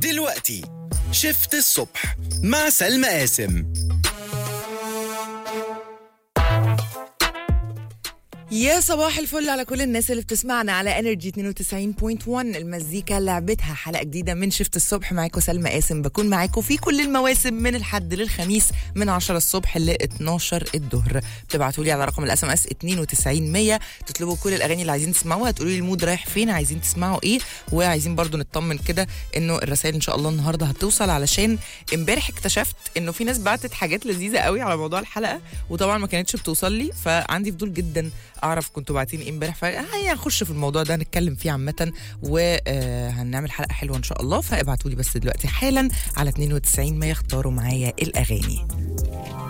دلوقتي شفت الصبح مع سلمى قاسم يا صباح الفل على كل الناس اللي بتسمعنا على انرجي 92.1 المزيكا لعبتها حلقه جديده من شفت الصبح معاكم سلمى قاسم بكون معاكم في كل المواسم من الحد للخميس من 10 الصبح ل 12 الظهر بتبعتوا لي على رقم الاس ام اس 92100 تطلبوا كل الاغاني اللي عايزين تسمعوها تقولوا لي المود رايح فين عايزين تسمعوا ايه وعايزين برضو نطمن كده انه الرسائل ان شاء الله النهارده هتوصل علشان امبارح اكتشفت انه في ناس بعتت حاجات لذيذه قوي على موضوع الحلقه وطبعا ما كانتش بتوصل لي فعندي فضول جدا اعرف كنتوا باعتين ايه امبارح فهيا نخش في الموضوع ده نتكلم فيه عامه وهنعمل حلقه حلوه ان شاء الله فابعتوا لي بس دلوقتي حالا على 92 ما يختاروا معايا الاغاني